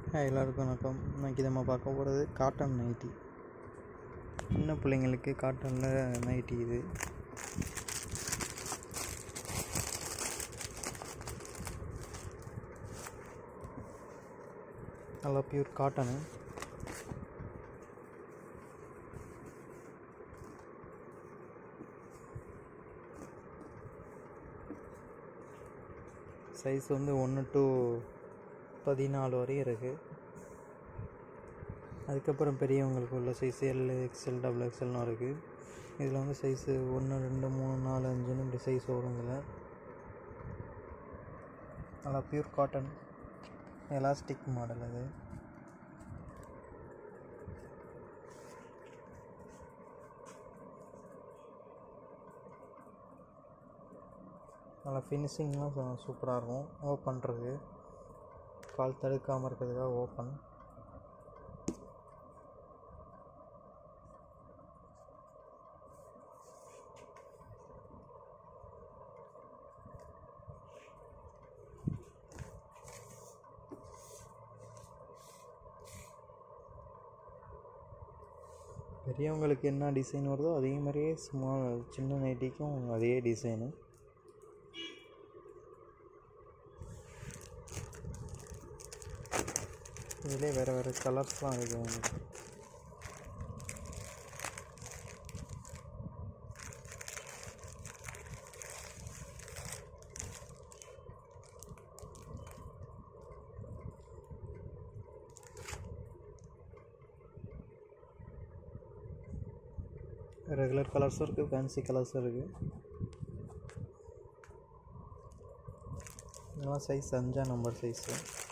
hi எல்லாருக்கும் வணக்கம் இன்னைக்கு நம்ம பார்க்க போகிறது காட்டன் நைட்டி சின்ன பிள்ளைங்களுக்கு காட்டனில் நைட்டி இது நல்லா பியூர் காட்டனு சைஸ் வந்து ஒன்று டு பதினாலு வரையும் இருக்குது அதுக்கப்புறம் பெரியவங்களுக்கு உள்ள சைஸ் எல் எக்ஸ்எல் டபுள் எக்ஸ்எல்னு இருக்குது இதில் வந்து சைஸு ஒன்று ரெண்டு மூணு நாலு அஞ்சுன்னு இப்படி சைஸ் வரும் இதில் நல்லா பியூர் காட்டன் எலாஸ்டிக் மாடல் அது நல்லா ஃபினிஷிங்லாம் சூப்பராக இருக்கும் ஓப்பன்றது கால் தடுக்காமல் இருக்கிறதுக்காக ஓப்பன் பெரியவங்களுக்கு என்ன டிசைன் வருதோ அதே மாதிரியே சும்மா சின்ன நைட்டிக்கும் அதே டிசைனு இதிலே வேறு வேறு கலர்ஸ்லாம் இருக்குது உங்களுக்கு ரெகுலர் கலர்ஸும் இருக்குது ஃபேன்சி கலர்ஸும் இருக்குது இதெல்லாம் சைஸ் அஞ்சா நம்பர் சைஸு